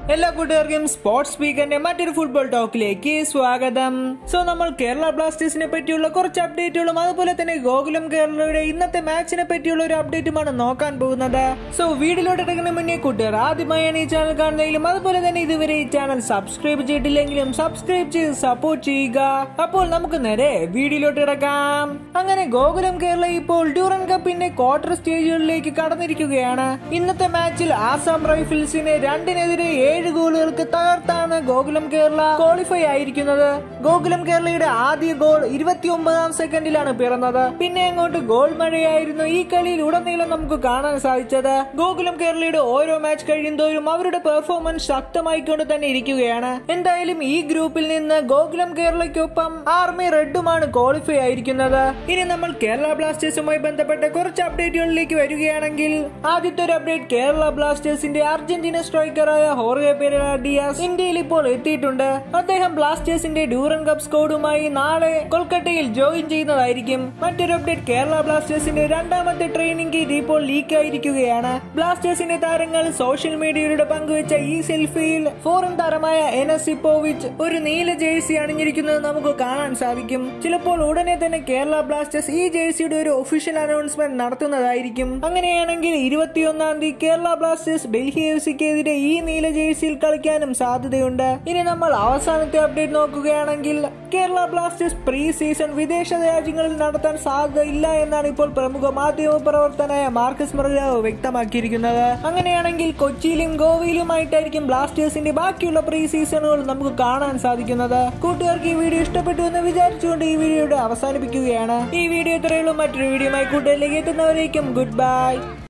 എല്ലാ കൂട്ടുകാർക്കും സ്പോർട്സ് സ്പീക്കറിന്റെ മറ്റൊരു ഫുട്ബോൾ ടോക്കിലേക്ക് സ്വാഗതം സോ നമ്മൾ കേരള ബ്ലാസ്റ്റേഴ്സിനെ പറ്റിയുള്ള കുറച്ച് അപ്ഡേറ്റുകളും അതുപോലെ തന്നെ ഗോകുലം കേരളയുടെ ഇന്നത്തെ മാച്ചിനെ പറ്റിയുള്ള ഒരു അപ്ഡേറ്റുമാണ് നോക്കാൻ പോകുന്നത് സോ വീഡിയോയിലോട്ട് ഇറങ്ങുന്ന മുന്നേ കൂട്ടുകാർ ആദ്യമായാണ് ഈ ചാനൽ കാണുന്നതെങ്കിലും അതുപോലെ തന്നെ ഇതുവരെ ഈ ചാനൽ സബ്സ്ക്രൈബ് ചെയ്തിട്ടില്ലെങ്കിലും സബ്സ്ക്രൈബ് ചെയ്ത് സപ്പോർട്ട് ചെയ്യുക അപ്പോൾ നമുക്ക് നേരെ വീഡിയോയിലോട്ട് ഇറക്കാം അങ്ങനെ ഗോകുലം കേരള ഇപ്പോൾ ഡ്യൂറൻ കപ്പിന്റെ ക്വാർട്ടർ സ്റ്റേജുകളിലേക്ക് കടന്നിരിക്കുകയാണ് ഇന്നത്തെ മാച്ചിൽ ആസാം റൈഫിൾസിനെ രണ്ടിനെതിരെ ഏഴ് ഗോളുകൾക്ക് തകർത്താണ് ഗോകുലം കേരള ക്വാളിഫൈ ആയിരിക്കുന്നത് ഗോകുലം കേരളയുടെ ആദ്യ ഗോൾ ഇരുപത്തി ഒമ്പതാം സെക്കൻഡിലാണ് പിറന്നത് പിന്നെ അങ്ങോട്ട് ഗോൾ മഴയായിരുന്നു ഈ കളിയിൽ ഉടനീളം നമുക്ക് കാണാൻ സാധിച്ചത് ഗോകുലം കേരളയുടെ ഓരോ മാച്ച് കഴിയുന്തോറും അവരുടെ പെർഫോമൻസ് ശക്തമായിക്കൊണ്ട് തന്നെ ഇരിക്കുകയാണ് എന്തായാലും ഈ ഗ്രൂപ്പിൽ നിന്ന് ഗോകുലം കേരളയ്ക്കൊപ്പം ആർമി റെഡുമാണ് ക്വാളിഫൈ ആയിരിക്കുന്നത് ഇനി നമ്മൾ കേരള ബ്ലാസ്റ്റേഴ്സുമായി ബന്ധപ്പെട്ട കുറച്ച് അപ്ഡേറ്റുകളിലേക്ക് വരികയാണെങ്കിൽ ആദ്യത്തെ ഒരു അപ്ഡേറ്റ് കേരള ബ്ലാസ്റ്റേഴ്സിന്റെ അർജന്റീന സ്ട്രൈക്കറായ ഹോർഗെ പെരേര ഡിയാസ് ഇന്ത്യയിൽ ഇപ്പോൾ എത്തിയിട്ടുണ്ട് അദ്ദേഹം ബ്ലാസ്റ്റേഴ്സിന്റെ ഡ്യൂറൻ കപ്പ് സ്കോഡുമായി നാളെ കൊൽക്കത്തയിൽ ജോയിൻ ചെയ്യുന്നതായിരിക്കും മറ്റൊരു അപ്ഡേറ്റ് കേരള ബ്ലാസ്റ്റേഴ്സിന്റെ രണ്ടാമത്തെ ട്രെയിനിങ് കിറ്റ് ഇപ്പോൾ ലീക്ക് ആയിരിക്കുകയാണ് ബ്ലാസ്റ്റേഴ്സിന്റെ താരങ്ങൾ സോഷ്യൽ മീഡിയയിലൂടെ പങ്കുവച്ച ഈ സെൽഫിയിൽ ഫോറിൻ താരമായ എനസിപ്പോവിച്ച് ഒരു നീല ജേഴ്സി അണിഞ്ഞിരിക്കുന്നത് നമുക്ക് കാണാൻ സാധിക്കും ചിലപ്പോൾ ഉടനെ തന്നെ കേരള ബ്ലാസ്റ്റേഴ്സ് ഈ ജേഴ്സിയുടെ ഒരു ഒഫീഷ്യൽ അനൗൺസ്മെന്റ് നടത്തുന്നതായിരിക്കും അങ്ങനെയാണെങ്കിൽ ഇരുപത്തിയൊന്നാം തീയതി കേരള ബ്ലാസ്റ്റേഴ്സ് ഡൽഹി എഫ് സിക്കെതിരെ ഈ നീല ജേഴ്സിയിൽ കളിക്കാനും സാധ്യതയുണ്ട് ഇനി നമ്മൾ അവസാനത്തെ അപ്ഡേറ്റ് നോക്കുകയാണെങ്കിൽ കേരള ബ്ലാസ്റ്റേഴ്സ് പ്രീ സീസൺ വിദേശ രാജ്യങ്ങളിൽ നടത്താൻ സാധ്യത ഇല്ല എന്നാണ് ഇപ്പോൾ പ്രമുഖ മാധ്യമ പ്രവർത്തനായ മാർക്കസ് മറുരാവ് വ്യക്തമാക്കിയിരിക്കുന്നത് അങ്ങനെയാണെങ്കിൽ കൊച്ചിയിലും ഗോവയിലുമായിട്ടായിരിക്കും ബ്ലാസ്റ്റേഴ്സിന്റെ ബാക്കിയുള്ള പ്രീ സീസണുകൾ നമുക്ക് കാണാൻ സാധിക്കുന്നത് കൂട്ടുകാർക്ക് ഈ വീഡിയോ ഇഷ്ടപ്പെട്ടു എന്ന് വിചാരിച്ചുകൊണ്ട് ഈ വീഡിയോയുടെ അവസാനിപ്പിക്കുകയാണ് ഈ വീഡിയോ ഇത്രയുള്ളൂ മറ്റൊരു വീഡിയോയുമായി കൂട്ടുകാരിലേക്ക് എത്തുന്നവരേക്കും ഗുഡ് ബൈ